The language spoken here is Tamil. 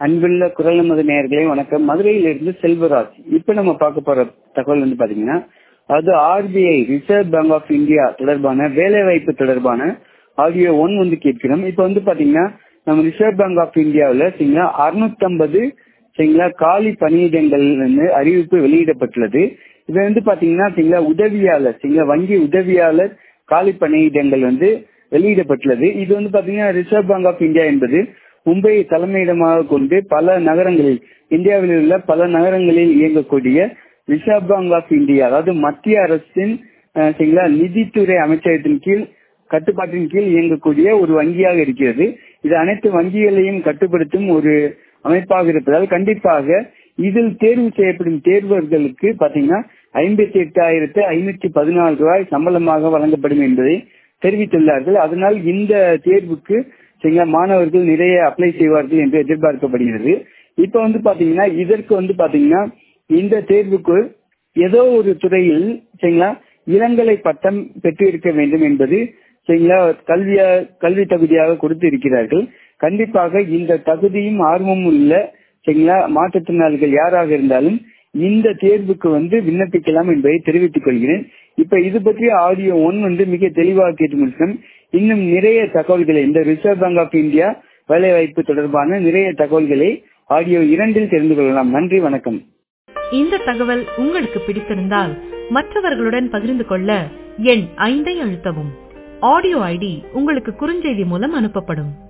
அன்புள்ள குரல் நமது நேயர்களே வணக்கம் மதுரையிலிருந்து செல்வராஜ் இப்ப நம்ம பார்க்க போற தகவல் வந்து பாத்தீங்கன்னா அது RBI reserve bank of India தொடர்பான வேலை வாய்ப்பு தொடர்பான ஆடியோ ஒன் வந்து கேட்கிறோம் இப்ப வந்து பாத்தீங்கன்னா நம்ம ரிசர்வ் பேங்க் ஆஃப் இந்தியாவில் சரிங்களா அறுநூத்தம்பது சரிங்களா காலி பணியிடங்கள் வந்து அறிவிப்பு வெளியிடப்பட்டுள்ளது இது வந்து பாத்தீங்கன்னா சரிங்களா உதவியாளர் சரிங்களா வங்கி உதவியாளர் காலி பணியிடங்கள் வந்து வெளியிடப்பட்டுள்ளது இது வந்து பாத்தீங்கன்னா ரிசர்வ் பேங்க் ஆஃப் இந்தியா என்பது மும்பை தலைமையிடமாக கொண்டு பல நகரங்களில் இந்தியாவில் உள்ள பல நகரங்களில் இயங்கக்கூடிய ரிசர்வ் பேங்க் ஆஃப் இந்தியா அதாவது மத்திய அரசின் சரிங்களா நிதித்துறை அமைச்சகத்தின் கீழ் கட்டுப்பாட்டின் கீழ் இயங்கக்கூடிய ஒரு வங்கியாக இருக்கிறது இது அனைத்து வங்கிகளையும் கட்டுப்படுத்தும் ஒரு அமைப்பாக இருப்பதால் கண்டிப்பாக இதில் தேர்வு செய்யப்படும் தேர்வர்களுக்கு பாத்தீங்கன்னா ஐம்பத்தி எட்டாயிரத்து ஐநூத்தி பதினாலு ரூபாய் சம்பளமாக வழங்கப்படும் என்பதை தெரிவித்துள்ளார்கள் அதனால் இந்த தேர்வுக்கு சரிங்களா மாணவர்கள் நிறைய அப்ளை செய்வார்கள் என்று எதிர்பார்க்கப்படுகிறது இப்ப வந்து பாத்தீங்கன்னா இதற்கு வந்து பாத்தீங்கன்னா இந்த தேர்வுக்கு ஏதோ ஒரு துறையில் சரிங்களா இளங்கலை பட்டம் பெற்று இருக்க வேண்டும் என்பது சரிங்களா கல்வியா கல்வி தகுதியாக கொடுத்து இருக்கிறார்கள் கண்டிப்பாக இந்த தகுதியும் ஆர்வமும் உள்ள சரிங்களா மாற்றுத்திறனாளிகள் யாராக இருந்தாலும் இந்த தேர்வுக்கு வந்து விண்ணப்பிக்கலாம் என்பதை தெரிவித்துக் கொள்கிறேன் இப்ப இது பற்றிய ஆடியோ ஒன் வந்து மிக தெளிவாக கேட்டு முடிச்சோம் இன்னும் நிறைய தகவல்களை இந்த ரிசர்வ் பேங்க் ஆஃப் இந்தியா வேலைவாய்ப்பு தொடர்பான நிறைய தகவல்களை ஆடியோ இரண்டில் தெரிந்து கொள்ளலாம் நன்றி வணக்கம் இந்த தகவல் உங்களுக்கு பிடித்திருந்தால் மற்றவர்களுடன் பகிர்ந்து கொள்ள எண் ஐந்தை அழுத்தவும் ஆடியோ ஐடி உங்களுக்கு குறுஞ்செய்தி மூலம் அனுப்பப்படும்